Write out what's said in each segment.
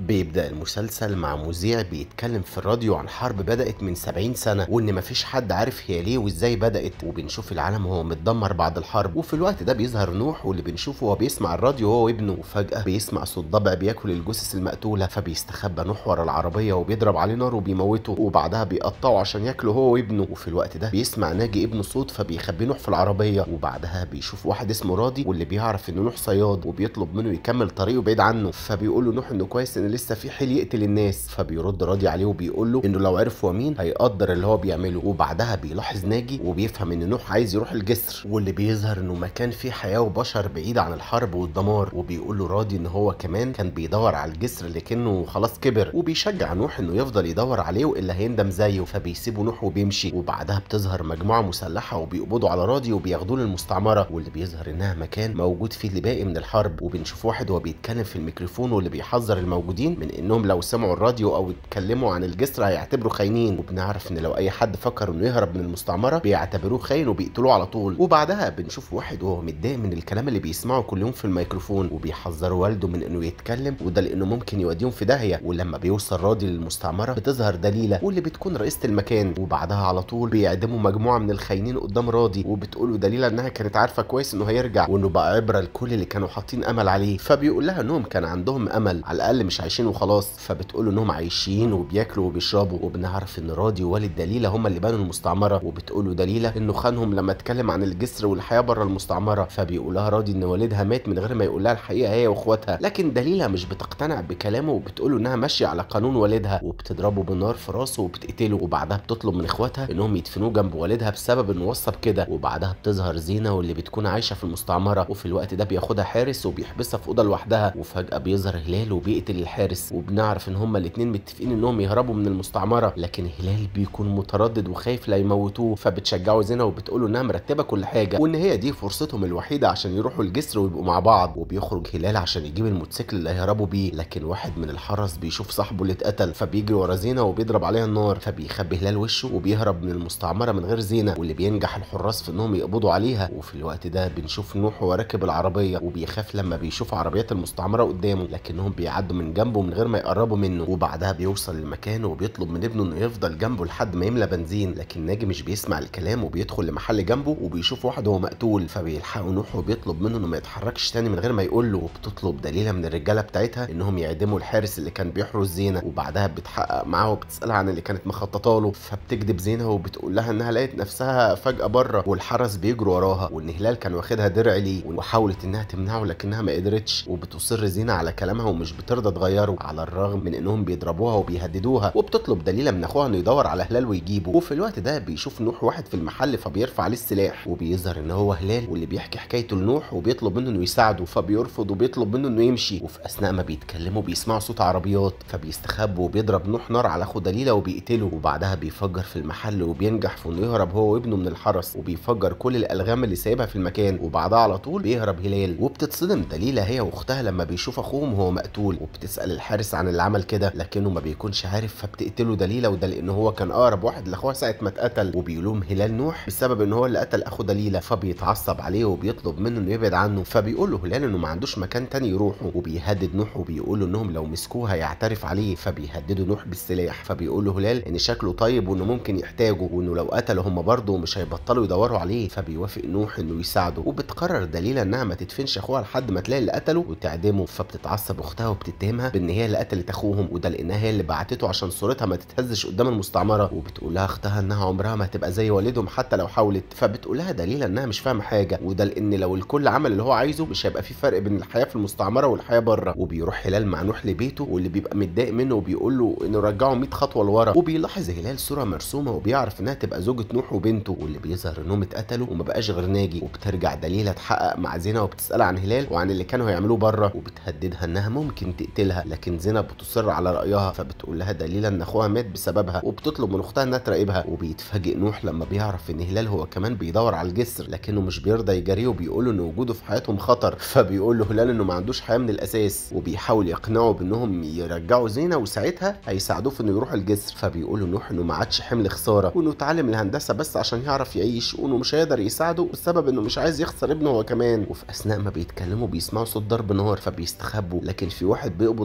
بيبدأ المسلسل مع مذيع بيتكلم في الراديو عن حرب بدأت من 70 سنة وإن مفيش حد عارف هي ليه وإزاي بدأت وبنشوف العالم وهو متدمر بعد الحرب وفي الوقت ده بيظهر نوح واللي بنشوفه وهو بيسمع الراديو هو وابنه وفجأة بيسمع صوت ضبع بياكل الجثث المقتولة فبيستخبى نوح ورا العربية وبيضرب عليه نار وبيموته وبعدها بيقطعه عشان ياكله هو وابنه وفي الوقت ده بيسمع ناجي ابنه صوت فبيخبي نوح في العربية وبعدها بيشوف واحد اسمه راضي واللي بيعرف إن نوح صياد وبيطلب منه يكمل طريقه بعيد عنه فبيقول له نوح إنه كويس إن لسه في حيل يقتل الناس فبيرد راضي عليه وبيقول له انه لو عرف هو مين هيقدر اللي هو بيعمله وبعدها بيلاحظ ناجي وبيفهم ان نوح عايز يروح الجسر واللي بيظهر انه مكان فيه حياه وبشر بعيد عن الحرب والدمار وبيقول له راضي ان هو كمان كان بيدور على الجسر لكنه خلاص كبر وبيشجع نوح انه يفضل يدور عليه والا هيندم زيه فبيسيبه نوح وبيمشي وبعدها بتظهر مجموعه مسلحه وبيقبضوا على راضي وبياخدوه للمستعمره واللي بيظهر انها مكان موجود فيه اللي باقي من الحرب وبنشوف واحد وهو بيتكلم في الميكروفون واللي بيحذر الموجودين من انهم لو سمعوا الراديو او اتكلموا عن الجسر هيعتبروا خاينين وبنعرف ان لو اي حد فكر انه يهرب من المستعمره بيعتبروه خاين وبيقتلوه على طول وبعدها بنشوف واحد وهو متضايق من الكلام اللي بيسمعه كل يوم في الميكروفون وبيحذروا والده من انه يتكلم وده لانه ممكن يوديهم في داهيه ولما بيوصل راضي للمستعمره بتظهر دليله واللي بتكون رئيسه المكان وبعدها على طول بيعدموا مجموعه من الخاينين قدام راضي وبتقول دليله انها كانت عارفه كويس انه هيرجع وانه بقى عبره لكل اللي كانوا حاطين امل عليه فبيقول لها انهم كان عندهم امل على الاقل مش عايشين وخلاص فبتقول انهم عايشين وبياكلوا وبيشربوا وبنعرف ان راضي ووالد دليله هم اللي بنوا المستعمره وبتقول له دليله انه خانهم لما اتكلم عن الجسر والحياه بره المستعمره فبيقول لها راضي ان والدها مات من غير ما يقول لها الحقيقه هي واخواتها لكن دليله مش بتقتنع بكلامه وبتقول له انها ماشيه على قانون والدها وبتضربه بالنار في راسه وبتقتله وبعدها بتطلب من اخواتها انهم يدفنوه جنب والدها بسبب انه وصى بكده وبعدها بتظهر زينه واللي بتكون عايشه في المستعمره وفي الوقت ده بياخدها حارس وبيحبسها في اوضه لوحدها وفجاه بيظهر هلال وبيقتل الحارس وبنعرف ان هما الاتنين متفقين انهم يهربوا من المستعمره لكن هلال بيكون متردد وخايف لا يموتوه فبتشجعه زينه وبتقول له انها مرتبه كل حاجه وان هي دي فرصتهم الوحيده عشان يروحوا الجسر ويبقوا مع بعض وبيخرج هلال عشان يجيب الموتوسيكل اللي هيهربوا بيه لكن واحد من الحرس بيشوف صاحبه اللي اتقتل فبيجري ورا زينه وبيضرب عليها النار فبيخبي هلال وشه وبيهرب من المستعمره من غير زينه واللي بينجح الحراس في انهم يقبضوا عليها وفي الوقت ده بنشوف نوح وهو راكب العربيه وبيخاف لما بيشوف عربيات المستعمره قدامه لكنهم بيعدوا من جنبه من غير ما يقربوا منه وبعدها بيوصل المكان وبيطلب من ابنه انه يفضل جنبه لحد ما يملى بنزين لكن ناجي مش بيسمع الكلام وبيدخل لمحل جنبه وبيشوف واحد وهو مقتول فبيلحقوا نوح وبيطلب منه انه ما يتحركش تاني من غير ما يقول له وبتطلب دليله من الرجاله بتاعتها انهم يعدموا الحارس اللي كان بيحرس زينه وبعدها بتحقق معاه وبتسالها عن اللي كانت مخططه له فبتكذب زينه وبتقول لها انها لقيت نفسها فجاه بره والحرس بيجروا وراها وان هلال كان واخدها درع ليه وحاولت انها تمنعه لكنها ما قدرتش وبتصر زينه على كلامها ومش بترضى تغيره على الرغم من انهم بيضربوها وبيهددوها وبتطلب دليله من اخوها انه يدور على هلال ويجيبه وفي الوقت ده بيشوف نوح واحد في المحل فبيرفع عليه السلاح وبيظهر ان هو هلال واللي بيحكي حكايته لنوح وبيطلب منه انه يساعده فبيرفض وبيطلب منه انه يمشي وفي اثناء ما بيتكلموا بيسمعوا صوت عربيات فبيستخبى وبيضرب نوح نار على اخو دليله وبيقتله وبعدها بيفجر في المحل وبينجح في انه يهرب هو وابنه من الحرس وبيفجر كل الالغام اللي سايبها في المكان وبعدها على طول بيهرب هلال وبتتصدم دليله هي واختها لما بيشوف اخوهم وهو مقتول وبتسال الحارس عن اللي عمل كده لكنه ما بيكونش عارف فبتقتله دليله وده لان هو كان اقرب واحد لاخوها ساعه ما اتقتل وبيلوم هلال نوح بسبب ان هو اللي قتل اخو دليله فبيتعصب عليه وبيطلب منه انه يبعد عنه فبيقول له هلال انه ما عندوش مكان تاني يروحه وبيهدد نوح وبيقول له انهم لو مسكوه هيعترف عليه فبيهددوا نوح بالسلاح فبيقول له هلال ان شكله طيب وانه ممكن يحتاجه وانه لو قتله هم برضه مش هيبطلوا يدوروا عليه فبيوافق نوح انه يساعده وبتقرر دليله انها ما تدفنش اخوها لحد ما تلاقي اللي قتله وتعدمه فبتتعصب اختها وبتتهمها بان هي اللي قتلت اخوهم وده لانها هي اللي بعتته عشان صورتها ما تتهزش قدام المستعمره وبتقول لها اختها انها عمرها ما هتبقى زي والدهم حتى لو حاولت فبتقول لها دليله انها مش فاهمه حاجه وده لان لو الكل عمل اللي هو عايزه مش هيبقى في فرق بين الحياه في المستعمره والحياه بره وبيروح هلال مع نوح لبيته واللي بيبقى متضايق منه وبيقول له انه رجعه 100 خطوه لورا وبيلاحظ هلال صوره مرسومه وبيعرف انها تبقى زوجة نوح وبنته واللي بيظهر انهم اتقتلوا وما بقاش غير ناجي وبترجع دليله تحقق مع زينه وبتسالها عن هلال وعن اللي كانوا هيعملوه بره وبتهددها انها ممكن تقتلها لكن زينه بتصر على رايها فبتقول لها دليله ان اخوها مات بسببها وبتطلب من اختها انها تراقبها وبيتفاجئ نوح لما بيعرف ان هلال هو كمان بيدور على الجسر لكنه مش بيرضى يجاريه وبيقول له ان وجوده في حياتهم خطر فبيقول له هلال انه ما عندوش حياه من الاساس وبيحاول يقنعه بانهم يرجعوا زينه وساعتها هيساعدوه في انه يروح الجسر فبيقول له نوح انه ما عادش حمل خساره وانه اتعلم الهندسه بس عشان يعرف يعيش وانه مش هيقدر يساعده بسبب انه مش عايز يخسر ابنه هو كمان وفي اثناء ما بيتكلموا بيسمعوا صوت ضرب نار فبيستخبوا لكن في واحد بيقبض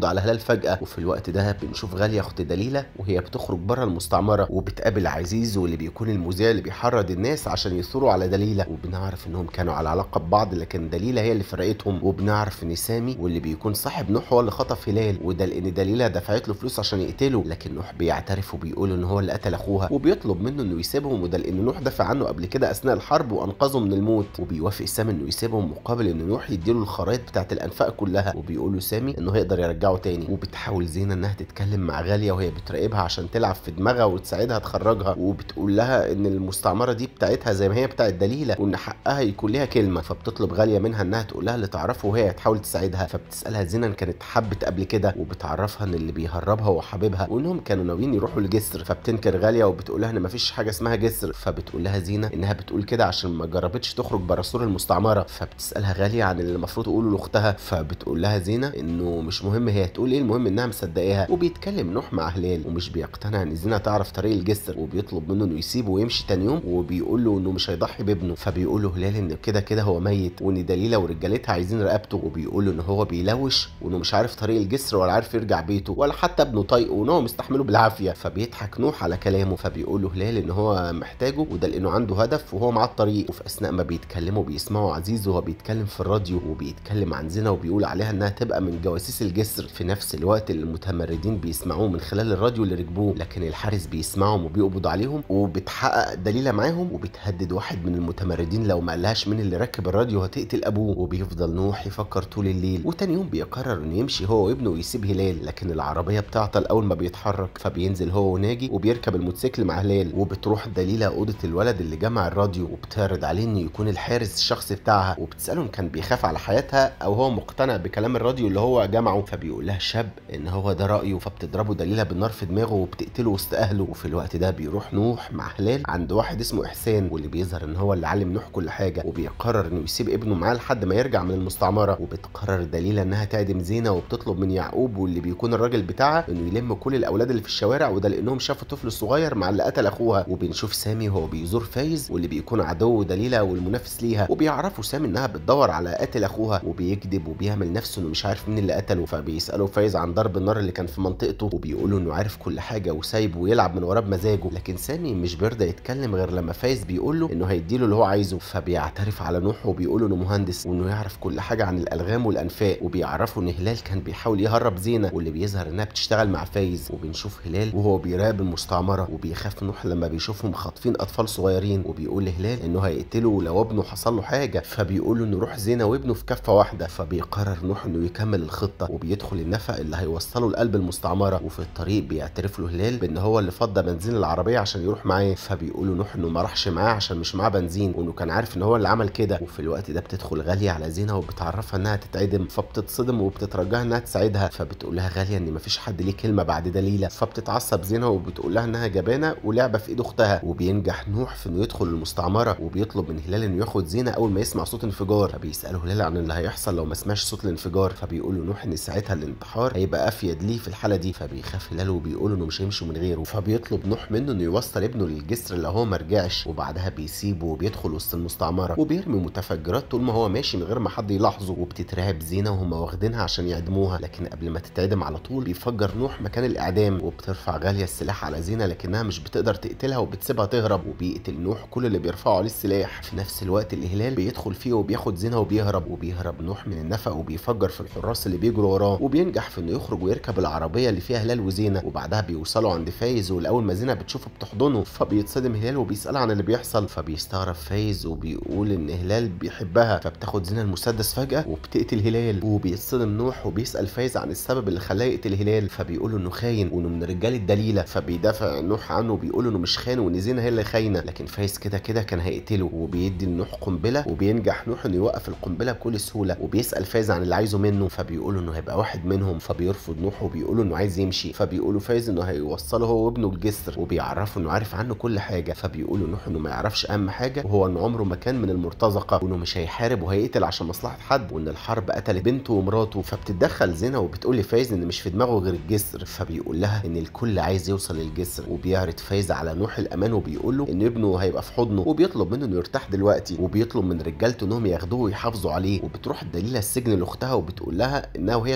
على هلال فجاه وفي الوقت ده بنشوف غاليه اخت دليله وهي بتخرج بره المستعمره وبتقابل عزيز واللي بيكون المذيع اللي بيحرض الناس عشان يثوروا على دليله وبنعرف انهم كانوا على علاقه ببعض لكن دليله هي اللي فرقتهم وبنعرف ان سامي واللي بيكون صاحب نوح هو اللي خطف هلال وده لان دليله دفعت له فلوس عشان يقتله لكن نوح بيعترف وبيقول ان هو اللي قتل اخوها وبيطلب منه انه يسيبهم وده لان نوح دافع عنه قبل كده اثناء الحرب وانقذه من الموت وبيوافق سامي انه يسيبهم مقابل ان نوح يديله الخرائط بتاعه الانفاق كلها وبيقول له سامي انه هيقدر يرجعه تاني وبتحاول زينه انها تتكلم مع غاليه وهي بتراقبها عشان تلعب في دماغها وتساعدها تخرجها وبتقول لها ان المستعمره دي بتاعتها زي ما هي بتاعت دليله وان حقها يكون ليها كلمه فبتطلب غاليه منها انها تقول لها اللي تعرفه وهي تحاول تساعدها فبتسالها زينه ان كانت حبت قبل كده وبتعرفها ان اللي بيهربها هو حبيبها وانهم كانوا ناويين يروحوا الجسر فبتنكر غاليه وبتقول لها ان مفيش حاجه اسمها جسر فبتقول لها زينه انها بتقول كده عشان ما جربتش تخرج بره سور المستعمره فبتسالها غاليه عن اللي المفروض تقوله لاختها فبتقول لها زينه انه مش مهم هي تقول ايه المهم انها مصدقاها وبيتكلم نوح مع هلال ومش بيقتنع ان زينه تعرف طريق الجسر وبيطلب منه انه يسيبه ويمشي تاني يوم وبيقول له انه مش هيضحي بابنه فبيقول له هلال ان كده كده هو ميت وان دليله ورجالتها عايزين رقبته وبيقول له ان هو بيلوش وانه مش عارف طريق الجسر ولا عارف يرجع بيته ولا حتى ابنه طايقه وان هو مستحمله بالعافيه فبيضحك نوح على كلامه فبيقول له هلال ان هو محتاجه وده لانه عنده هدف وهو معاه الطريق وفي اثناء ما بيتكلموا بيسمعوا عزيز وهو بيتكلم في الراديو وبيتكلم عن زينه وبيقول عليها انها تبقى من جواسيس الجسر في نفس الوقت اللي المتمردين بيسمعوه من خلال الراديو اللي ركبوه لكن الحارس بيسمعهم وبيقبض عليهم وبتحقق دليله معاهم وبتهدد واحد من المتمردين لو ما قالهاش مين اللي ركب الراديو هتقتل ابوه وبيفضل نوح يفكر طول الليل وتاني يوم بيقرر انه يمشي هو وابنه ويسيب هلال لكن العربيه بتعطل اول ما بيتحرك فبينزل هو وناجي وبيركب الموتوسيكل مع هلال وبتروح دليله اوضه الولد اللي جمع الراديو وبتعرض عليه انه يكون الحارس الشخصي بتاعها وبتساله ان كان بيخاف على حياتها او هو مقتنع بكلام الراديو اللي هو جمعه فبيقول لها شاب ان هو ده رايه فبتضربه دليله بالنار في دماغه وبتقتله وسط اهله وفي الوقت ده بيروح نوح مع هلال عند واحد اسمه احسان واللي بيظهر ان هو اللي علم نوح كل حاجه وبيقرر انه يسيب ابنه معاه لحد ما يرجع من المستعمره وبتقرر دليله انها تعدم زينه وبتطلب من يعقوب واللي بيكون الراجل بتاعها انه يلم كل الاولاد اللي في الشوارع وده لانهم شافوا طفل صغير مع اللي قتل اخوها وبنشوف سامي وهو بيزور فايز واللي بيكون عدو دليله والمنافس ليها وبيعرفوا سامي انها بتدور على قاتل اخوها وبيكذب وبيعمل نفسه انه مش عارف مين اللي قتله فبيسالوا فايز عن ضرب النار اللي كان في منطقته وبيقولوا انه عارف كل حاجه وسايبه ويلعب من وراه بمزاجه لكن سامي مش بيرضى يتكلم غير لما فايز بيقول له انه هيديله اللي هو عايزه فبيعترف على نوح وبيقول انه مهندس وانه يعرف كل حاجه عن الالغام والانفاق وبيعرفوا ان هلال كان بيحاول يهرب زينه واللي بيظهر انها بتشتغل مع فايز وبنشوف هلال وهو بيراقب المستعمره وبيخاف نوح لما بيشوفهم خاطفين اطفال صغيرين وبيقول لهلال انه هيقتله لو ابنه حصل له حاجه فبيقول له انه روح زينه وابنه في كفه واحده فبيقرر نوح انه يكمل الخطه وبيدخل النفق اللي هيوصله لقلب المستعمره وفي الطريق بيعترف له هلال بان هو اللي فضى بنزين العربيه عشان يروح معاه فبيقولوا نوح انه ما راحش معاه عشان مش معاه بنزين وانه كان عارف ان هو اللي عمل كده وفي الوقت ده بتدخل غاليه على زينه وبتعرفها انها تتعدم فبتتصدم وبتترجاها انها تساعدها فبتقول لها غاليه ان مفيش حد ليه كلمه بعد دليله فبتتعصب زينه وبتقول لها انها جبانه ولعبه في ايد اختها وبينجح نوح في انه يدخل المستعمره وبيطلب من هلال انه ياخد زينه اول ما يسمع صوت انفجار فبيساله هلال عن اللي هيحصل لو ما سمعش صوت الانفجار فبيقول له نوح ان ساعتها الانتحار هيبقى افيد ليه في الحاله دي فبيخاف هلال وبيقول انه مش هيمشي من غيره فبيطلب نوح منه انه يوصل ابنه للجسر لو هو ما رجعش وبعدها بيسيبه وبيدخل وسط المستعمره وبيرمي متفجرات طول ما هو ماشي من غير ما حد يلاحظه وبتترعب زينه وهم واخدينها عشان يعدموها لكن قبل ما تتعدم على طول بيفجر نوح مكان الاعدام وبترفع غاليه السلاح على زينه لكنها مش بتقدر تقتلها وبتسيبها تهرب وبيقتل نوح كل اللي بيرفعوا عليه السلاح في نفس الوقت الهلال بيدخل فيه وبياخد زينه وبيهرب وبيهرب نوح من النفق وبيفجر في الحراس اللي بيجروا وراه وبينجح في انه يخرج ويركب العربيه اللي فيها هلال وزينه وبعدها بيوصلوا عند فايز والاول ما زينه بتشوفه بتحضنه فبيتصدم هلال وبيسالها عن اللي بيحصل فبيستغرب فايز وبيقول ان هلال بيحبها فبتاخد زينه المسدس فجاه وبتقتل هلال وبيتصدم نوح وبيسال فايز عن السبب اللي خلاه يقتل هلال فبيقول انه خاين وانه من رجال الدليله فبيدافع نوح عنه وبيقول انه مش خاين وان زينه هي اللي خاينه لكن فايز كده كده كان هيقتله وبيدي لنوح قنبله وبينجح نوح انه يوقف القنبله بكل سهوله وبيسال فايز عن اللي عايزه منه فبيقول انه هيبقى واحد منهم فبيرفض نوح وبيقول انه عايز يمشي فبيقولوا فايز انه هيوصله هو وابنه الجسر وبيعرفوا انه عارف عنه كل حاجه فبيقولوا نوح انه ما يعرفش اهم حاجه وهو انه عمره ما كان من المرتزقه وانه مش هيحارب وهيقتل عشان مصلحه حد وان الحرب قتلت بنته ومراته فبتتدخل زينه وبتقول لفايز ان مش في دماغه غير الجسر فبيقول لها ان الكل عايز يوصل للجسر وبيعرض فايز على نوح الامان وبيقول له ان ابنه هيبقى في حضنه وبيطلب منه انه يرتاح دلوقتي وبيطلب من رجالته انهم ياخدوه ويحافظوا عليه وبتروح الدليله السجن لاختها وبتقول لها انها وهي صغيره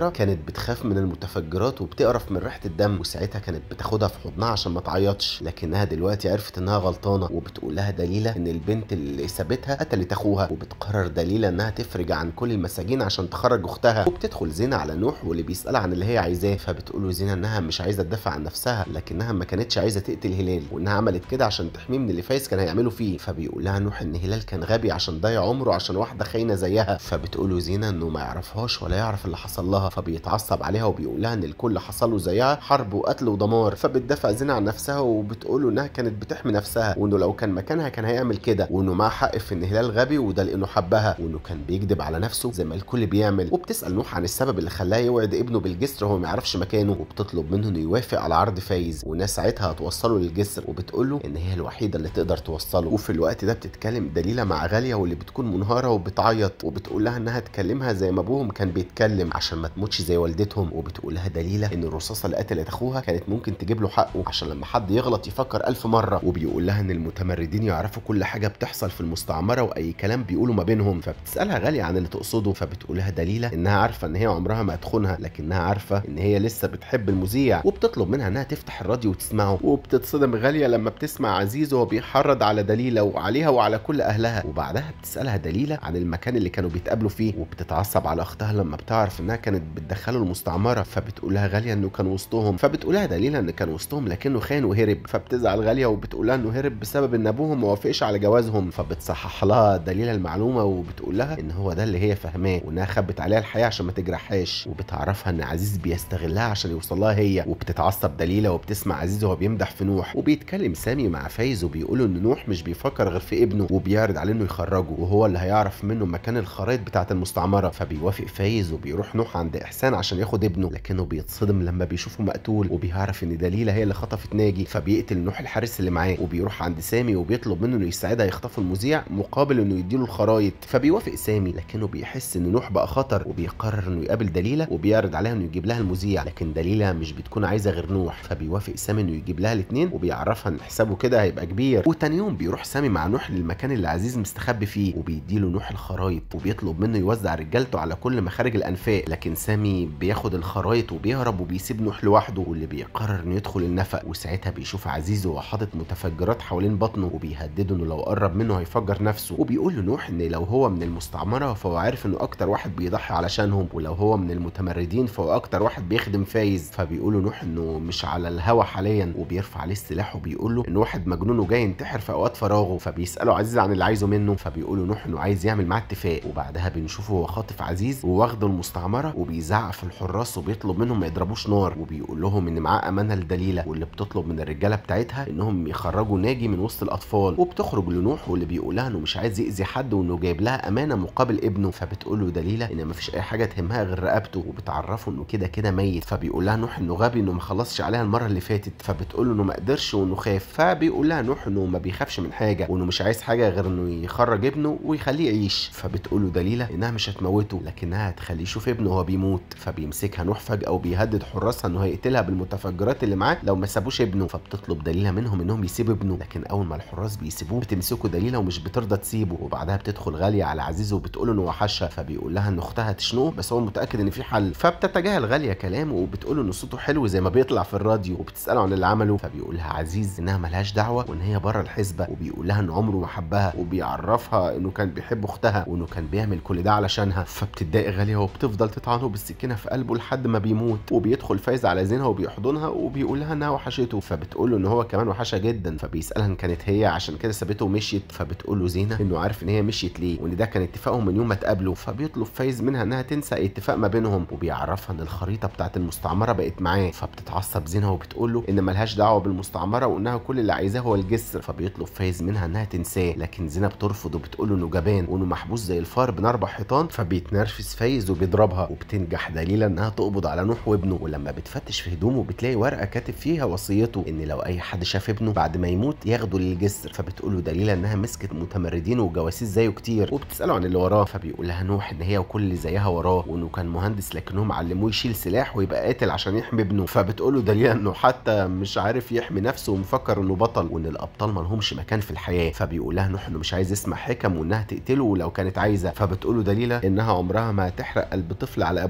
صغيره كانت بتخاف من المتفجرات وبتقرف من ريحه الدم وساعتها كانت بتاخدها في حضنها عشان ما تعيطش لكنها دلوقتي عرفت انها غلطانه وبتقول لها دليله ان البنت اللي سابتها قتلت اخوها وبتقرر دليله انها تفرج عن كل المساجين عشان تخرج اختها وبتدخل زينه على نوح واللي بيسالها عن اللي هي عايزاه فبتقول له زينه انها مش عايزه تدافع عن نفسها لكنها ما كانتش عايزه تقتل هلال وانها عملت كده عشان تحميه من اللي فايز كان هيعمله فيه فبيقول لها نوح ان هلال كان غبي عشان ضيع عمره عشان واحده خاينه زيها فبتقول له زينه انه ما يعرفهاش ولا يعرف اللي حصل لها فبيتعصب عليها وبيقول لها ان الكل حصل له زيها حرب وقتل ودمار فبتدافع زينه عن نفسها وبتقول له انها كانت بتحمي نفسها وانه لو كان مكانها كان هيعمل كده وانه معاه حق في ان هلال غبي وده لانه حبها وانه كان بيكذب على نفسه زي ما الكل بيعمل وبتسال نوح عن السبب اللي خلاه يوعد ابنه بالجسر وهو ما يعرفش مكانه وبتطلب منه انه يوافق على عرض فايز والناس ساعتها هتوصله للجسر وبتقول له ان هي الوحيده اللي تقدر توصله وفي الوقت ده بتتكلم دليله مع غاليه واللي بتكون منهاره وبتعيط وبتقول لها انها تكلمها زي ما ابوهم كان بيتكلم عشان ما تموتش زي والدتهم وبتقول لها دليله ان الرصاصه اللي قتلت اخوها كانت ممكن تجيب له حقه عشان لما حد يغلط يفكر ألف مره وبيقول لها ان المتمردين يعرفوا كل حاجه بتحصل في المستعمره واي كلام بيقولوا ما بينهم فبتسالها غاليه عن اللي تقصده فبتقول لها دليله انها عارفه ان هي عمرها ما هتخونها لكنها عارفه ان هي لسه بتحب المذيع وبتطلب منها انها تفتح الراديو وتسمعه وبتتصدم غاليه لما بتسمع عزيز وهو بيحرض على دليله وعليها وعلى كل اهلها وبعدها بتسالها دليله عن المكان اللي كانوا بيتقابلوا فيه وبتتعصب على اختها لما بتعرف انها كانت بتدخله المستعمره فبتقول لها غاليه انه كان وسطهم فبتقول لها دليله ان كان وسطهم لكنه خان وهرب فبتزعل غاليه وبتقول لها انه هرب بسبب ان ابوهم ما وافقش على جوازهم فبتصحح لها دليله المعلومه وبتقول لها ان هو ده اللي هي فاهماه وانها خبت عليها الحياه عشان ما تجرحهاش وبتعرفها ان عزيز بيستغلها عشان يوصل لها هي وبتتعصب دليله وبتسمع عزيز وهو بيمدح في نوح وبيتكلم سامي مع فايز وبيقولوا ان نوح مش بيفكر غير في ابنه وبيعرض عليه انه يخرجه وهو اللي هيعرف منه مكان الخرايط بتاعه المستعمره فبيوافق فايز وبيروح نوح عند احسان عشان ياخد ابنه لكنه بيتصدم لما بيشوفه مقتول وبيعرف ان دليله هي اللي خطفت ناجي فبيقتل نوح الحارس اللي معاه وبيروح عند سامي وبيطلب منه انه يساعدها يخطفوا المذيع مقابل انه يديله الخرايط فبيوافق سامي لكنه بيحس ان نوح بقى خطر وبيقرر انه يقابل دليله وبيعرض عليها انه يجيب لها المذيع لكن دليله مش بتكون عايزه غير نوح فبيوافق سامي انه يجيب لها الاثنين وبيعرفها ان حسابه كده هيبقى كبير وتاني يوم بيروح سامي مع نوح للمكان اللي عزيز مستخبي فيه وبيديله نوح الخرايط وبيطلب منه يوزع رجالته على كل مخارج الانفاق لكن سامي بياخد الخرايط وبيهرب وبيسيب نوح لوحده واللي بيقرر انه يدخل النفق وساعتها بيشوف عزيز وهو حاطط متفجرات حوالين بطنه وبيهدده انه لو قرب منه هيفجر نفسه وبيقول لنوح ان لو هو من المستعمره فهو عارف انه اكتر واحد بيضحي علشانهم ولو هو من المتمردين فهو اكتر واحد بيخدم فايز فبيقول نوح انه مش على الهوا حاليا وبيرفع عليه السلاح وبيقول له ان واحد مجنون وجاي ينتحر في اوقات فراغه فبيساله عزيز عن اللي عايزه منه فبيقول له نوح انه عايز يعمل معاه اتفاق وبعدها بنشوفه هو خاطف عزيز وواخده المستعمره وبيزعق في الحراس وبيطلب منهم ما يضربوش نار وبيقول لهم ان معاه امانه لدليله واللي بتطلب من الرجاله بتاعتها انهم يخرجوا ناجي من وسط الاطفال وبتخرج لنوح واللي بيقول لها انه مش عايز يأذي حد وانه جايب لها امانه مقابل ابنه فبتقول له دليله ان مفيش اي حاجه تهمها غير رقبته وبتعرفه انه كده كده ميت فبيقول لها نوح انه غبي انه ما خلصش عليها المره اللي فاتت فبتقول له انه ما قدرش وانه خاف فبيقول لها نوح انه ما بيخافش من حاجه وانه مش عايز حاجه غير انه يخرج ابنه ويخليه يعيش فبتقول له دليله انها مش هتموته لكنها هتخليه يشوف ابنه وهو بيموت فبيمسكها نوح فجاه وبيهدد حراسها انه هيقتلها بالمتفجرات اللي معاه لو ما سابوش ابنه فبتطلب دليله منهم انهم يسيبوا ابنه لكن اول ما الحراس بيسيبوه بتمسكوا دليله ومش بترضى تسيبه وبعدها بتدخل غاليه على عزيز وبتقول انه وحشها فبيقول لها ان اختها تشنقه بس هو متاكد ان في حل فبتتجاهل غاليه كلامه وبتقول ان صوته حلو زي ما بيطلع في الراديو وبتساله عن اللي عمله فبيقول لها عزيز انها ملهاش دعوه وان هي بره الحسبه وبيقول لها ان عمره ما حبها وبيعرفها انه كان بيحب اختها وانه كان بيعمل كل ده علشانها فبتتضايق غاليه وبتفضل تطعنه بالسكينه في قلبه لحد ما بيموت وبيدخل فايز على زينها وبيحضنها وبيقول لها انها وحشته فبتقول له ان هو كمان وحشها جدا فبيسالها ان كانت هي عشان كده سابته ومشيت فبتقول له زينه انه عارف ان هي مشيت ليه وان ده كان اتفاقهم من يوم ما اتقابلوا فبيطلب فايز منها انها تنسى اتفاق ما بينهم وبيعرفها ان الخريطه بتاعت المستعمره بقت معاه فبتتعصب زينه وبتقول له ان ملهاش دعوه بالمستعمره وانها كل اللي عايزاه هو الجسر فبيطلب فايز منها انها تنساه لكن زينه بترفض وبتقول له انه جبان وانه محبوس زي الفار بين اربع حيطان فبيتنرفز فايز وبيضربها وبتنجح دليله انها تقبض على نوح وابنه ولما بتفتش في هدومه بتلاقي ورقه كاتب فيها وصيته ان لو اي حد شاف ابنه بعد ما يموت ياخده للجسر فبتقول له دليله انها مسكت متمردين وجواسيس زيه كتير وبتساله عن اللي وراه فبيقول لها نوح ان هي وكل اللي زيها وراه وانه كان مهندس لكنهم علموه يشيل سلاح ويبقى قاتل عشان يحمي ابنه فبتقول له دليله انه حتى مش عارف يحمي نفسه ومفكر انه بطل وان الابطال ما لهمش مكان في الحياه فبيقول لها نوح انه مش عايز يسمع حكم وانها تقتله ولو كانت عايزه فبتقول له دليله انها عمرها ما هتحرق قلب طفل على ابوه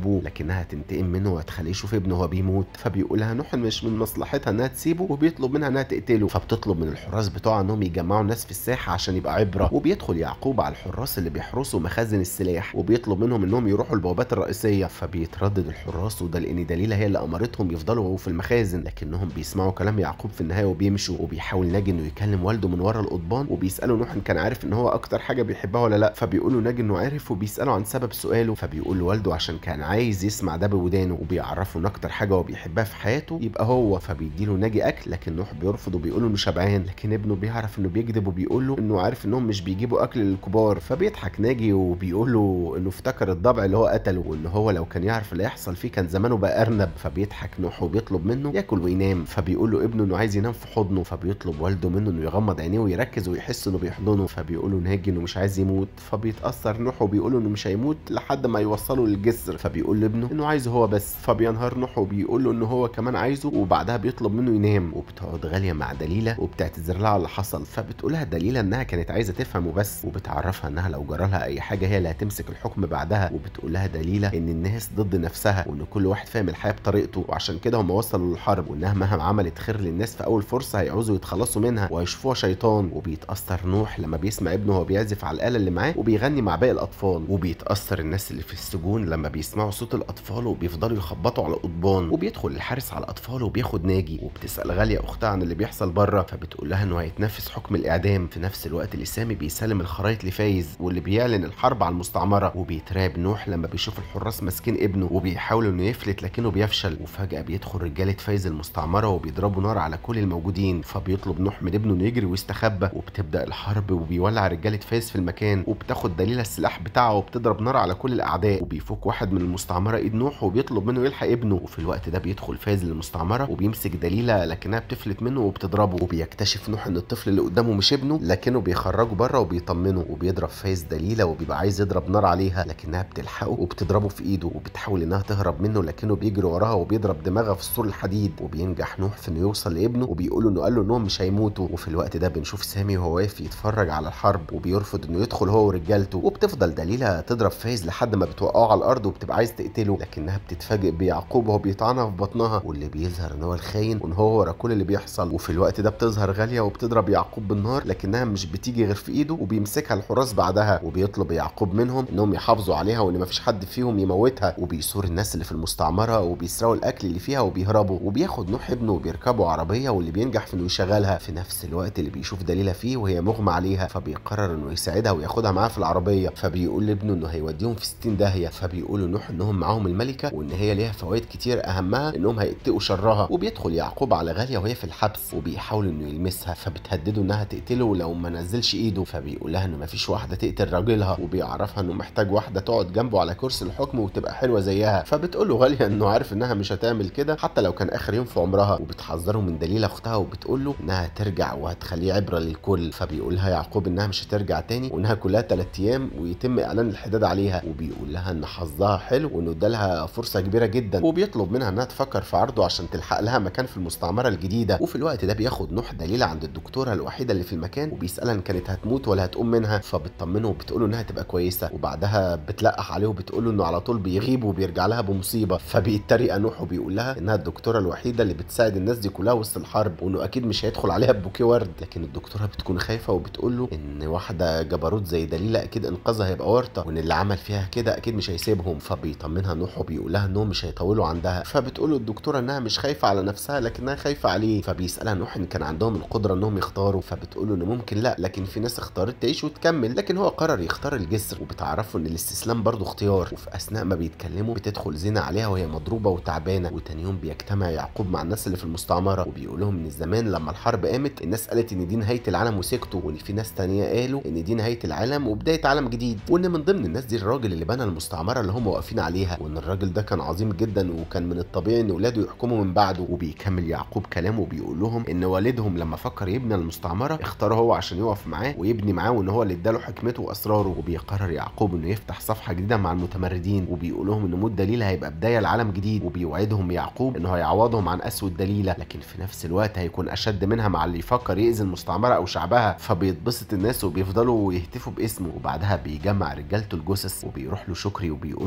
ابوه لكنها تنتقم منه وهتخليه يشوف ابنه وهو بيموت فبيقولها نوح مش من مصلحتها انها تسيبه وبيطلب منها انها تقتله فبتطلب من الحراس بتوعها انهم يجمعوا الناس في الساحه عشان يبقى عبره وبيدخل يعقوب على الحراس اللي بيحرسوا مخازن السلاح وبيطلب منهم انهم يروحوا البوابات الرئيسيه فبيتردد الحراس وده لان دليله هي اللي امرتهم يفضلوا في المخازن لكنهم بيسمعوا كلام يعقوب في النهايه وبيمشوا وبيحاول ناجي انه يكلم والده من ورا القضبان وبيسالوا نوح ان كان عارف ان هو اكتر حاجه بيحبها ولا لا فبيقولوا ناجي انه عارف وبيسالوا عن سبب سؤاله فبيقول لوالده عشان كان عايز يسمع ده بودانه وبيعرفه ان اكتر حاجه هو بيحبها في حياته يبقى هو فبيديله ناجي اكل لكن نوح بيرفض وبيقول له انه شبعان لكن ابنه بيعرف انه بيكذب وبيقول له انه عارف انهم مش بيجيبوا اكل للكبار فبيضحك ناجي وبيقول له انه افتكر الضبع اللي هو قتله وان هو لو كان يعرف اللي هيحصل فيه كان زمانه بقى ارنب فبيضحك نوح وبيطلب منه ياكل وينام فبيقول له ابنه انه عايز ينام في حضنه فبيطلب والده منه انه يغمض عينيه ويركز ويحس انه بيحضنه فبيقول له ناجي انه مش عايز يموت فبيتاثر نوح وبيقول له انه مش هيموت لحد ما يوصله للجسر فبيقول لابنه انه عايزه هو بس فبينهار نوح وبيقول له انه هو كمان عايزه وبعدها بيطلب منه ينام وبتقعد غاليه مع دليله وبتعتذر لها على اللي حصل فبتقول لها دليله انها كانت عايزه تفهم وبس وبتعرفها انها لو جرى لها اي حاجه هي اللي هتمسك الحكم بعدها وبتقول لها دليله ان الناس ضد نفسها وان كل واحد فاهم الحياه بطريقته وعشان كده هم وصلوا للحرب وانها مهما عملت خير للناس في اول فرصه هيعوزوا يتخلصوا منها وهيشوفوها شيطان وبيتاثر نوح لما بيسمع ابنه وهو بيعزف على الاله اللي معاه وبيغني مع باقي الاطفال وبيتاثر الناس اللي في السجون لما بيسمعوا صوت الاطفال وبيفضلوا يخبطوا على القضبان وبيدخل الحارس على الاطفال وبياخد ناجي وبتسال غاليه اختها عن اللي بيحصل بره فبتقول لها انه هيتنفذ حكم الاعدام في نفس الوقت اللي سامي بيسلم الخرايط لفايز واللي بيعلن الحرب على المستعمره وبيترعب نوح لما بيشوف الحراس ماسكين ابنه وبيحاولوا انه يفلت لكنه بيفشل وفجاه بيدخل رجاله فايز المستعمره وبيضربوا نار على كل الموجودين فبيطلب نوح من ابنه انه يجري ويستخبى وبتبدا الحرب وبيولع رجاله فايز في المكان وبتاخد دليله السلاح بتاعه وبتضرب نار على كل الاعداء وبيفك واحد من المستعمره ايد نوح وبيطلب منه يلحق ابنه وفي الوقت ده بيدخل فايز للمستعمره وبيمسك دليله لكنها بتفلت منه وبتضربه وبيكتشف نوح ان الطفل اللي قدامه مش ابنه لكنه بيخرجه بره وبيطمنه وبيضرب فايز دليله وبيبقى عايز يضرب نار عليها لكنها بتلحقه وبتضربه في ايده وبتحاول انها تهرب منه لكنه بيجري وراها وبيضرب دماغها في السور الحديد وبينجح نوح في انه يوصل لابنه وبيقول له انه قال له انهم مش هيموتوا وفي الوقت ده بنشوف سامي وهو واقف يتفرج على الحرب وبيرفض انه يدخل هو ورجالته وبتفضل دليله تضرب فايز لحد ما بتوقعه على الارض وبتبقى عايز تقتله لكنها بتتفاجئ بيعقوب وهو بيطعنها في بطنها واللي بيظهر ان هو الخاين وان هو ورا كل اللي بيحصل وفي الوقت ده بتظهر غاليه وبتضرب يعقوب بالنار لكنها مش بتيجي غير في ايده وبيمسكها الحراس بعدها وبيطلب يعقوب منهم انهم يحافظوا عليها وان مفيش حد فيهم يموتها وبيثور الناس اللي في المستعمره وبيسرقوا الاكل اللي فيها وبيهربوا وبياخد نوح ابنه وبيركبوا عربيه واللي بينجح في انه يشغلها في نفس الوقت اللي بيشوف دليله فيه وهي مغمى عليها فبيقرر انه يساعدها وياخدها معاه في العربيه فبيقول لابنه انه هيوديهم في 60 داهيه فبيقولوا نوح انهم معاهم الملكه وان هي ليها فوائد كتير اهمها انهم هيتقوا شرها وبيدخل يعقوب على غاليه وهي في الحبس وبيحاول انه يلمسها فبتهدده انها تقتله لو ما نزلش ايده فبيقول لها انه مفيش واحده تقتل راجلها وبيعرفها انه محتاج واحده تقعد جنبه على كرسي الحكم وتبقى حلوه زيها فبتقول له غاليه انه عارف انها مش هتعمل كده حتى لو كان اخر يوم في عمرها وبتحذره من دليل اختها وبتقول له انها ترجع وهتخليه عبره للكل فبيقول لها يعقوب انها مش هترجع تاني وانها كلها ثلاث ايام ويتم اعلان الحداد عليها وبيقول لها ان حظها حلو وانه ادالها فرصه كبيره جدا وبيطلب منها انها تفكر في عرضه عشان تلحق لها مكان في المستعمره الجديده وفي الوقت ده بياخد نوح دليله عند الدكتوره الوحيده اللي في المكان وبيسالها ان كانت هتموت ولا هتقوم منها فبتطمنه وبتقول له انها تبقى كويسه وبعدها بتلقح عليه وبتقول له انه على طول بيغيب وبيرجع لها بمصيبه فبيتريق نوح وبيقول لها انها الدكتوره الوحيده اللي بتساعد الناس دي كلها وسط الحرب وانه اكيد مش هيدخل عليها ببوكيه ورد لكن الدكتوره بتكون خايفه وبتقول له ان واحده جبروت زي دليله اكيد انقاذها هيبقى ورطه وان اللي عمل فيها كده اكيد مش هيسيبهم فبيطمنها نوح وبيقول لها انهم مش هيطولوا عندها فبتقول له الدكتوره انها مش خايفه على نفسها لكنها خايفه عليه فبيسالها نوح ان كان عندهم القدره انهم يختاروا فبتقول له انه ممكن لا لكن في ناس اختارت تعيش وتكمل لكن هو قرر يختار الجسر وبتعرفه ان الاستسلام برضه اختيار وفي اثناء ما بيتكلموا بتدخل زينه عليها وهي مضروبه وتعبانه وتاني يوم بيجتمع يعقوب مع الناس اللي في المستعمره وبيقول لهم ان زمان لما الحرب قامت الناس قالت ان دي نهايه العالم وسكتوا وان في ناس تانية قالوا ان دي نهايه العالم وبدايه عالم جديد وان من ضمن الناس دي الراجل اللي بنى المستعمره اللي هم واقفين عليها وان الراجل ده كان عظيم جدا وكان من الطبيعي ان اولاده يحكموا من بعده وبيكمل يعقوب كلامه وبيقول لهم ان والدهم لما فكر يبني المستعمره اختاره هو عشان يقف معاه ويبني معاه وان هو اللي اداله حكمته واسراره وبيقرر يعقوب انه يفتح صفحه جديده مع المتمردين وبيقول لهم ان موت دليل هيبقى بدايه لعالم جديد وبيوعدهم يعقوب انه هيعوضهم عن اسود دليله لكن في نفس الوقت هيكون اشد منها مع اللي يفكر يأذي المستعمره او شعبها فبيتبسط الناس وبيفضلوا يهتفوا باسمه وبعدها بيجمع رجالته الجثث وبيروح له شكري وبيقول له انهم مش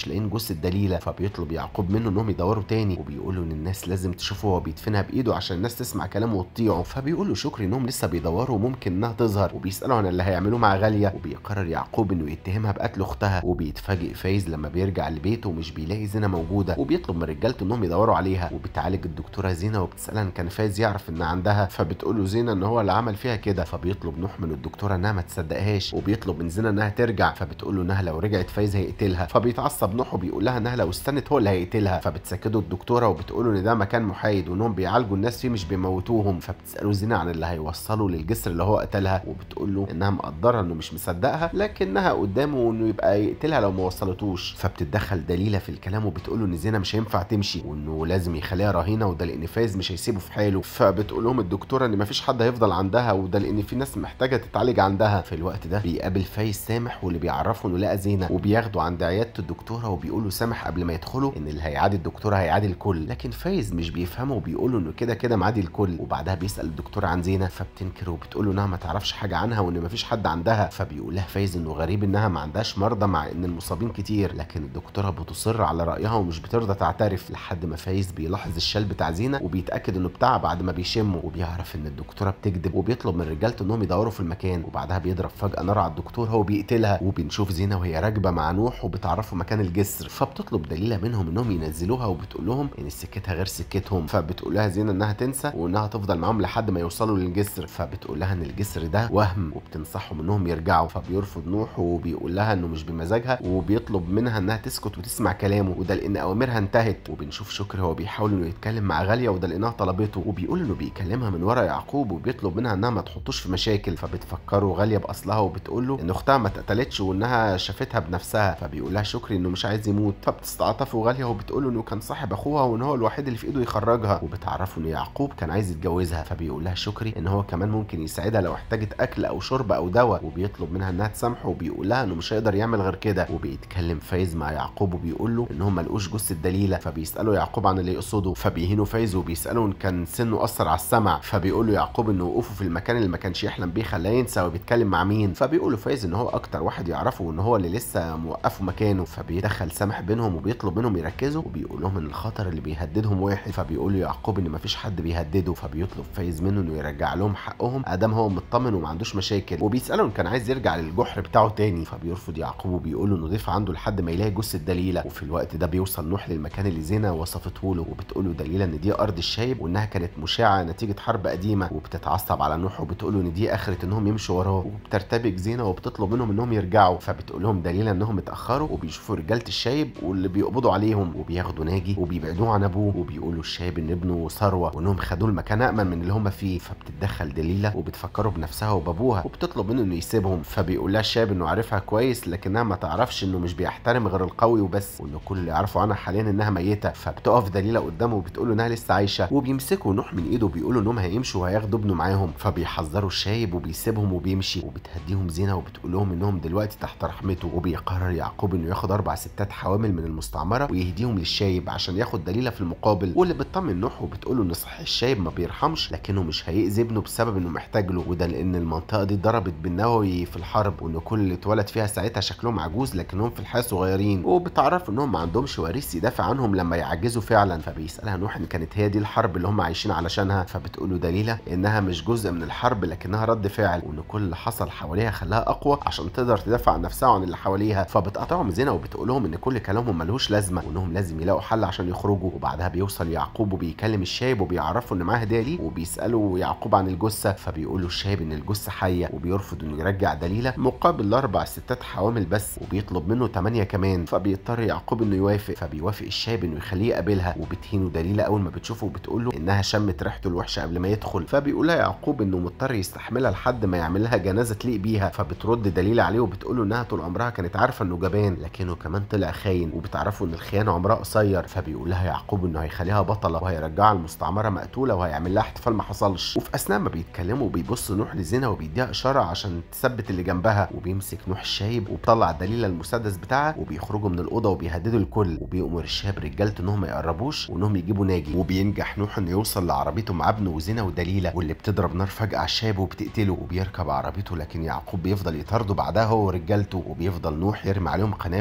مش لاقيين جثه دليله فبيطلب يعقوب منه انهم يدوروا تاني وبيقولوا ان الناس لازم تشوفه وهو بيدفنها بايده عشان الناس تسمع كلامه وتطيعه فبيقول له شكري انهم لسه بيدوروا وممكن انها تظهر وبيسالوا عن اللي هيعملوه مع غاليه وبيقرر يعقوب انه يتهمها بقتل اختها وبيتفاجئ فايز لما بيرجع لبيته ومش بيلاقي زينه موجوده وبيطلب من رجالته انهم يدوروا عليها وبتعالج الدكتوره زينه وبتسالها ان كان فايز يعرف ان عندها فبتقول له زينه ان هو اللي عمل فيها كده فبيطلب نوح من الدكتوره انها ما تصدقهاش وبيطلب من زينه انها ترجع فبتقول له انها لو رجعت فايز هيقتلها فبيتعصب نوح وبيقول لها انها لو استنت هو اللي هيقتلها فبتسكته الدكتوره وبتقول له ان ده مكان محايد وانهم بيعالجوا الناس فيه مش بيموتوهم فبتساله زينه عن اللي هيوصله للجسر اللي هو قتلها وبتقول له انها مقدره انه مش مصدقها لكنها قدامه انه يبقى يقتلها لو ما وصلتوش فبتتدخل دليله في الكلام وبتقول له ان زينه مش هينفع تمشي وانه لازم يخليها رهينه وده لان فايز مش هيسيبه في حاله فبتقول لهم الدكتوره ان مفيش حد هيفضل عندها وده لان في ناس محتاجه تتعالج عندها في الوقت ده بيقابل فايز سامح واللي بيعرفه انه لقى زينه وبياخده عند عياده الدكتوره وبيقولوا سامح قبل ما يدخلوا ان اللي هيعادي الدكتوره هيعادي الكل لكن فايز مش بيفهمه وبيقول له انه كده كده معادي الكل وبعدها بيسال الدكتوره عن زينه فبتنكر وبتقول له انها ما تعرفش حاجه عنها وان مفيش حد عندها فبيقول لها فايز انه غريب انها ما عندهاش مرضى مع ان المصابين كتير لكن الدكتوره بتصر على رايها ومش بترضى تعترف لحد ما فايز بيلاحظ الشال بتاع زينه وبيتاكد انه بتاعها بعد ما بيشمه وبيعرف ان الدكتوره بتكذب وبيطلب من رجالته انهم يدوروا في المكان وبعدها بيضرب فجاه نار على الدكتور وبيقتلها وبنشوف زينه وهي راكبه مع نوح وبتعرفوا مكان الجسر فبتطلب دليله منهم انهم ينزلوها وبتقول لهم ان سكتها غير سكتهم فبتقول لها زينه انها تنسى وانها تفضل معاهم لحد ما يوصلوا للجسر فبتقول لها ان الجسر ده وهم وبتنصحهم انهم يرجعوا فبيرفض نوح وبيقول لها انه مش بمزاجها وبيطلب منها انها تسكت وتسمع كلامه وده لان اوامرها انتهت وبنشوف شكري هو بيحاول انه يتكلم مع غاليه وده لانها طلبته وبيقول انه بيكلمها من ورا يعقوب وبيطلب منها انها ما تحطوش في مشاكل فبتفكره غاليه باصلها وبتقول له ان اختها ما اتقتلتش وانها شافتها بنفسها فبيقول لها شكري انه مش عايز يموت فبتستعطفه غاليه وبتقول له انه كان صاحب اخوها وان هو الوحيد اللي في ايده يخرجها وبتعرفه ان يعقوب كان عايز يتجوزها فبيقول لها شكري ان هو كمان ممكن يساعدها لو احتاجت اكل او شرب او دواء وبيطلب منها انها تسامحه وبيقول لها انه مش هيقدر يعمل غير كده وبيتكلم فايز مع يعقوب وبيقول له انهم ما لقوش جثه دليله فبيسالوا يعقوب عن اللي يقصده فبيهينوا فايز وبيسالوا ان كان سنه اثر على السمع فبيقول له يعقوب ان وقوفه في المكان اللي ما كانش يحلم بيه خلاه ينسى وبيتكلم مع مين فبيقول له فايز ان هو اكتر واحد يعرفه وان هو اللي لسه موقفه مكانه فبيدخل سامح بينهم وبيطلب منهم يركزوا وبيقول لهم ان الخطر اللي بيهددهم واحد فبيقول له يعقوب ان مفيش حد بيهدده فبيطلب فايز منه انه يرجع لهم حقهم ادام هو مطمن وما عندوش مشاكل وبيساله ان كان عايز يرجع للجحر بتاعه تاني فبيرفض يعقوب وبيقول له انه ضيف عنده لحد ما يلاقي جثه دليله وفي الوقت ده بيوصل نوح للمكان اللي زينه وصفته له وبتقول له دليله ان دي ارض الشايب وانها كانت مشعه نتيجه حرب قديمه وبتتعصب على نوح وبتقول له ان دي اخره انهم يمشوا وراه وبترتبك زينه وبتطلب منهم انهم يرجعوا فبتقول لهم دليله انهم اتاخروا وبيشوفوا رجاله الشايب واللي بيقبضوا عليهم وبياخدوا ناجي وبيبعدوه عن ابوه وبيقولوا الشايب ان ابنه ثروه وانهم خدوه المكان امن من اللي هم فيه فبتتدخل دليله وبتفكره بنفسها وبابوها وبتطلب منه انه يسيبهم فبيقول لها الشاب انه عارفها كويس لكنها ما تعرفش انه مش بيحترم غير القوي وبس وانه كل اللي يعرفه عنها حاليا انها ميته فبتقف دليله قدامه وبتقول له انها لسه عايشه وبيمسكوا نوح من ايده وبيقولوا انهم هيمشوا وهياخدوا ابنه معاهم فبيحذروا الشايب وبيسيبهم وبيمشي وبتهديهم زينه وبتقول لهم انهم دلوقتي تحت رحمته وبيقرر يعقوب انه ياخد اربع ستات حوامل من المستعمره ويهديهم للشايب عشان ياخد دليله في المقابل واللي بتطمن نوح وبتقول له ان صحيح الشايب ما بيرحمش لكنه مش هيأذي ابنه بسبب انه محتاج له وده لان المنطقه دي ضربت بالنووي في الحرب وان كل اللي اتولد فيها ساعتها شكلهم عجوز لكنهم في الحياه صغيرين وبتعرف انهم ما عندهمش وريث يدافع عنهم لما يعجزوا فعلا فبيسالها نوح ان كانت هي دي الحرب اللي هم عايشين علشانها فبتقول له دليله انها مش جزء من الحرب لكنها رد فعل وان كل اللي حصل حواليها خلاها اقوى عشان تقدر تدافع عن نفسها وعن اللي حواليها فبتقطعهم زينه وبتقول لهم ان كل كلامهم ملهوش لازمه وانهم لازم يلاقوا حل عشان يخرجوا وبعدها بيوصل يعقوب وبيكلم الشايب وبيعرفه ان معاه هديه ليه وبيسالوا يعقوب عن الجثه فبيقول له الشايب ان الجثه حيه وبيرفض انه يرجع دليله مقابل الاربع ستات حوامل بس وبيطلب منه ثمانيه كمان فبيضطر يعقوب انه يوافق فبيوافق الشايب انه يخليه يقابلها وبتهينه دليله اول ما بتشوفه وبتقول له انها شمت ريحته الوحشه قبل ما يدخل فبيقول لها يعقوب انه مضطر يستحملها لحد ما يعمل لها جنازه تليق بيها فبترد دليله عليه وبتقول له انها طول عمرها كانت عارفه انه جبان لكنه كمان طلع خاين وبتعرفوا ان الخيانه عمرها قصير فبيقول لها يعقوب انه هيخليها بطله وهيرجعها المستعمره مقتوله وهيعمل لها احتفال ما حصلش وفي اثناء ما بيتكلموا بيبص نوح لزينه وبيديها اشاره عشان تثبت اللي جنبها وبيمسك نوح الشايب وبيطلع دليله المسدس بتاعها وبيخرجوا من الاوضه وبيهددوا الكل وبيأمر الشاب رجالته انهم ما يقربوش وانهم يجيبوا ناجي وبينجح نوح انه يوصل لعربيته مع ابنه وزينه ودليله واللي بتضرب نار فجاه على الشاب وبتقتله وبيركب عربيته لكن يعقوب بيفضل يطارده بعدها هو ورجالته وبيفضل نوح يرمي عليهم قنابل لحد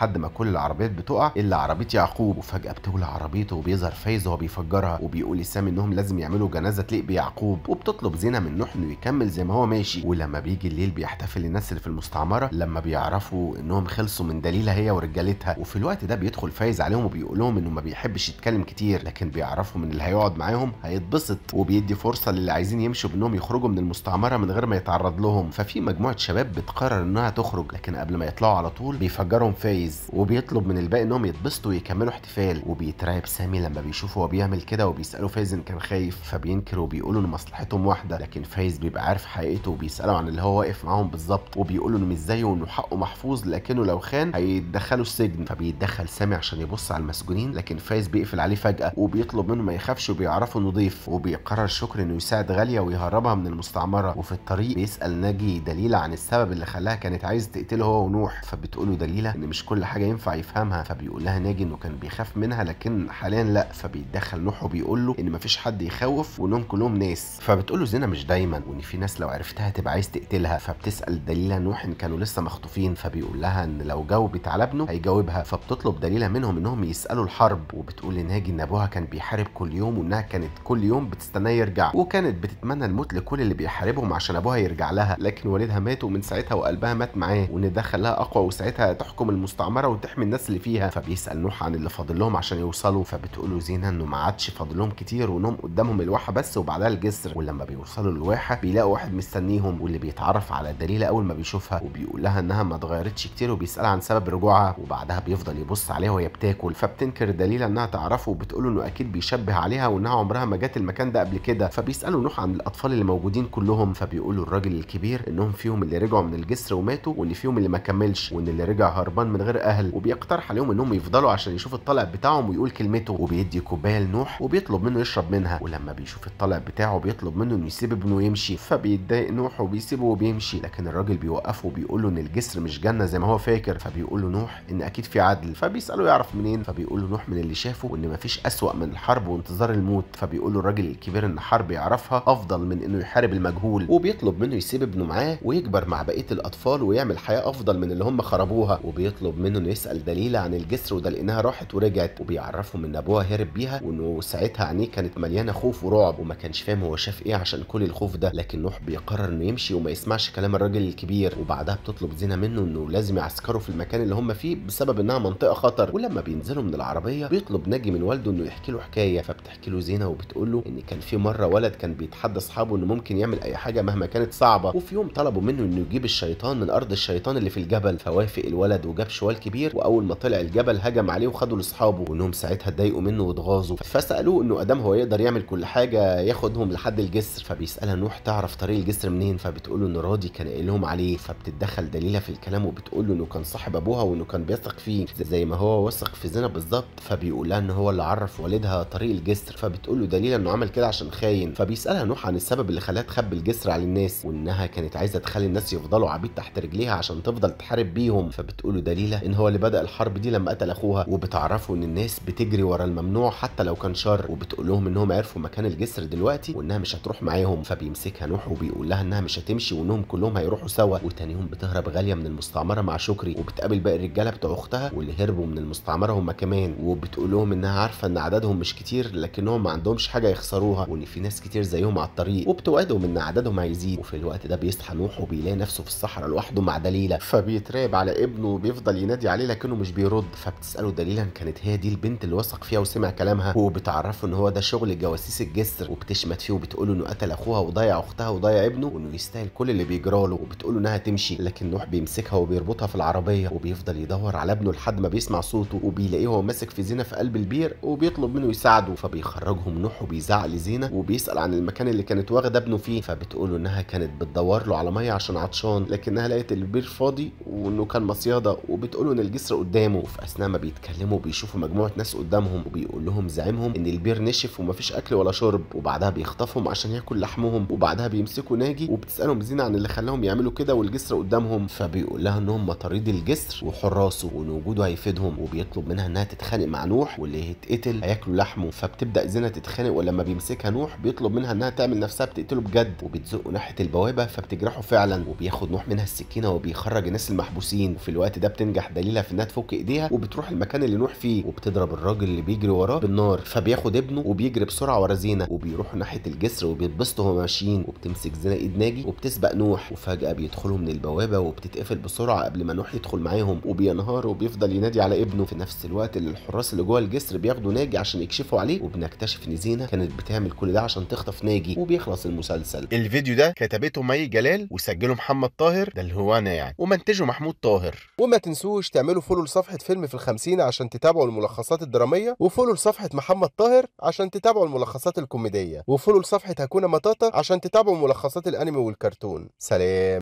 لحد ما كل العربيات بتقع الا عربيه يعقوب وفجاه بتولع عربيته وبيظهر فايز وهو بيفجرها وبيقول لسامي انهم لازم يعملوا جنازه تليق بيعقوب وبتطلب زينه من نوح انه يكمل زي ما هو ماشي ولما بيجي الليل بيحتفل الناس اللي في المستعمره لما بيعرفوا انهم خلصوا من دليله هي ورجالتها وفي الوقت ده بيدخل فايز عليهم وبيقول لهم انه ما بيحبش يتكلم كتير لكن بيعرفوا من اللي هيقعد معاهم هيتبسط وبيدي فرصه للي عايزين يمشوا بانهم يخرجوا من المستعمره من غير ما يتعرض لهم ففي مجموعه شباب بتقرر انها تخرج لكن قبل ما يطلعوا على طول بيفجرهم فايز وبيطلب من الباقي انهم يتبسطوا ويكملوا احتفال وبيترعب سامي لما بيشوفه هو بيعمل كده وبيسالوا فايز ان كان خايف فبينكر وبيقولوا ان مصلحتهم واحده لكن فايز بيبقى عارف حقيقته وبيساله عن اللي هو واقف معاهم بالظبط وبيقولوا انه مش زيه وانه حقه محفوظ لكنه لو خان هيدخله السجن فبيتدخل سامي عشان يبص على المسجونين لكن فايز بيقفل عليه فجاه وبيطلب منه ما يخافش وبيعرفه انه ضيف وبيقرر شكر انه يساعد غاليه ويهربها من المستعمره وفي الطريق بيسال ناجي دليله عن السبب اللي خلاها كانت عايز تقتله هو ونوح فبتقوله دليله ان مش كل حاجه ينفع يفهمها فبيقول لها ناجي انه كان بيخاف منها لكن حاليا لا فبيتدخل نوح وبيقول له ان مفيش حد يخوف وانهم كلهم ناس فبتقول له زينه مش دايما وان في ناس لو عرفتها تبقى عايز تقتلها فبتسال دليله نوح ان كانوا لسه مخطوفين فبيقول لها ان لو جاوبت على ابنه هيجاوبها فبتطلب دليله منهم انهم يسالوا الحرب وبتقول لناجي ان ابوها كان بيحارب كل يوم وانها كانت كل يوم بتستناه يرجع وكانت بتتمنى الموت لكل اللي بيحاربهم عشان ابوها يرجع لها لكن والدها مات ومن ساعتها وقلبها مات معاه وان ده خلاها اقوى وساعتها تحكم المستعمره وتحمي الناس اللي فيها فبيسال نوح عن اللي فاضل لهم عشان يوصلوا فبتقول له زينه انه ما عادش فاضل لهم كتير وانهم قدامهم الواحه بس وبعدها الجسر ولما بيوصلوا للواحه بيلاقوا واحد مستنيهم واللي بيتعرف على دليله اول ما بيشوفها وبيقول لها انها ما اتغيرتش كتير وبيسالها عن سبب رجوعها وبعدها بيفضل يبص عليها وهي بتاكل فبتنكر دليله انها تعرفه وبتقول انه اكيد بيشبه عليها وانها عمرها ما جت المكان ده قبل كده فبيسالوا نوح عن الاطفال اللي موجودين كلهم فبيقولوا الراجل الكبير انهم فيهم اللي رجعوا من الجسر وماتوا واللي فيهم اللي ما كملش وان اللي رجع هربان من غير اهل وبيقترح عليهم انهم يفضلوا عشان يشوف الطلع بتاعهم ويقول كلمته وبيدي كوبايه لنوح وبيطلب منه يشرب منها ولما بيشوف الطلع بتاعه بيطلب منه انه يسيب ابنه يمشي فبيتضايق نوح وبيسيبه وبيمشي لكن الراجل بيوقفه وبيقول له ان الجسر مش جنه زي ما هو فاكر فبيقول له نوح ان اكيد في عدل فبيساله يعرف منين فبيقول له نوح من اللي شافه وان مفيش اسوأ من الحرب وانتظار الموت فبيقول له الراجل الكبير ان حرب يعرفها افضل من انه يحارب المجهول وبيطلب منه يسيب ابنه معاه ويكبر مع بقيه الاطفال ويعمل حياه افضل من اللي هم خربوها وبيطلب منه انه يسال دليله عن الجسر وده لانها راحت ورجعت وبيعرفهم ان ابوها هرب بيها وانه ساعتها عينيه كانت مليانه خوف ورعب وما كانش فاهم هو شاف ايه عشان كل الخوف ده لكن نوح بيقرر انه يمشي وما يسمعش كلام الراجل الكبير وبعدها بتطلب زينه منه انه لازم يعسكروا في المكان اللي هم فيه بسبب انها منطقه خطر ولما بينزلوا من العربيه بيطلب ناجي من والده انه يحكي له حكايه فبتحكي له زينه وبتقول له ان كان في مره ولد كان بيتحدى اصحابه انه ممكن يعمل اي حاجه مهما كانت صعبه وفي يوم طلبوا منه انه يجيب الشيطان من ارض الشيطان اللي في الجبل فوافق الولد وجاب شوال كبير واول ما طلع الجبل هجم عليه وخده لاصحابه وانهم ساعتها اتضايقوا منه واتغاظوا فسالوه انه ادام هو يقدر يعمل كل حاجه ياخدهم لحد الجسر فبيسالها نوح تعرف طريق الجسر منين فبتقول له ان راضي كان قايل لهم عليه فبتتدخل دليله في الكلام وبتقول له انه كان صاحب ابوها وانه كان بيثق فيه زي ما هو وثق في زينه بالظبط فبيقول لها ان هو اللي عرف والدها طريق الجسر فبتقول له دليله انه عمل كده عشان خاين فبيسالها نوح عن السبب اللي خلاها تخبي الجسر على الناس وانها كانت عايزه تخلي الناس يفضلوا عبيد تحت رجليها عشان تفضل تحارب بيهم فبتقول له دليله ان هو اللي بدا الحرب دي لما قتل اخوها وبتعرفه ان الناس بتجري ورا الممنوع حتى لو كان شر وبتقول لهم انهم عرفوا مكان الجسر دلوقتي وانها مش هتروح معاهم فبيمسكها نوح وبيقول لها انها مش هتمشي وانهم كلهم هيروحوا سوا وتاني يوم بتهرب غاليه من المستعمره مع شكري وبتقابل باقي الرجاله بتوع اختها واللي هربوا من المستعمره هم كمان وبتقول لهم انها عارفه ان عددهم مش كتير لكنهم ما عندهمش حاجه يخسروها وان في ناس كتير زيهم على الطريق وبتوعدهم ان عددهم هيزيد وفي الوقت ده بيصحى نوح وبيلاقي نفسه في الصحراء لوحده مع دليله فبيتراقب على ابنه وبيفضل ينادي عليه لكنه مش بيرد فبتساله دليله ان كانت هي دي البنت اللي وثق فيها وسمع كلامها وبتعرفه ان هو ده شغل جواسيس الجسر وبتشمت فيه وبتقول انه قتل اخوها وضيع اختها وضيع ابنه وانه يستاهل كل اللي بيجراله وبتقول له انها تمشي لكن نوح بيمسكها وبيربطها في العربيه وبيفضل يدور على ابنه لحد ما بيسمع صوته وبيلاقيه هو ماسك في زينه في قلب البير وبيطلب منه يساعده فبيخرجهم نوح وبيزعق لزينه وبيسال عن المكان اللي كانت واخده ابنه فيه فبتقول له انها كانت بتدور له على ميه عشان عطشان لكنها لقيت البير فاضي وانه كان مصيده وبتقول له ان الجسر قدامه وفي اثناء ما بيتكلموا بيشوفوا مجموعه ناس قدامهم وبيقول لهم زعيمهم ان البير نشف ومفيش اكل ولا شرب وبعدها بيخطفهم عشان ياكل لحمهم وبعدها بيمسكوا ناجي وبتسالهم زينه عن اللي خلاهم يعملوا كده والجسر قدامهم فبيقول لها ان هم مطاريد الجسر وحراسه وان وجوده هيفيدهم وبيطلب منها انها تتخانق مع نوح واللي هيتقتل هياكلوا لحمه فبتبدا زينه تتخانق ولما بيمسكها نوح بيطلب منها انها تعمل نفسها بتقتله بجد وبتزقه ناحيه البوابه فبتجرحه فعلا وبياخد نوح منها السكينه وبيخرج الناس المحبوسين وفي الوقت ده بتنجح دليلها في انها تفك ايديها وبتروح المكان اللي نوح فيه وبتضرب الراجل اللي بيجري وراه بالنار فبياخد ابنه وبيجري بسرعه ورا زينه وبيروحوا ناحيه الجسر وبيتبسطوا وهما ماشيين وبتمسك زينه ايد ناجي وبتسبق نوح وفجاه بيدخلوا من البوابه وبتتقفل بسرعه قبل ما نوح يدخل معاهم وبينهار وبيفضل ينادي على ابنه في نفس الوقت اللي الحراس اللي جوه الجسر بياخدوا ناجي عشان يكشفوا عليه وبنكتشف ان زينه كانت بتعمل كل ده عشان تخطف ناجي وبيخلص المسلسل الفيديو ده كتبته مي جلال وسجله محمد طاهر ده اللي هو انا يعني ومنتجه محمود طاهر وما تنسوش تعملوا فولو لصفحة فيلم في الخمسين عشان تتابعوا الملخصات الدرامية وفولو لصفحة محمد طاهر عشان تتابعوا الملخصات الكوميدية وفولو لصفحة هكونا مطاطا عشان تتابعوا ملخصات الأنمي والكرتون سلام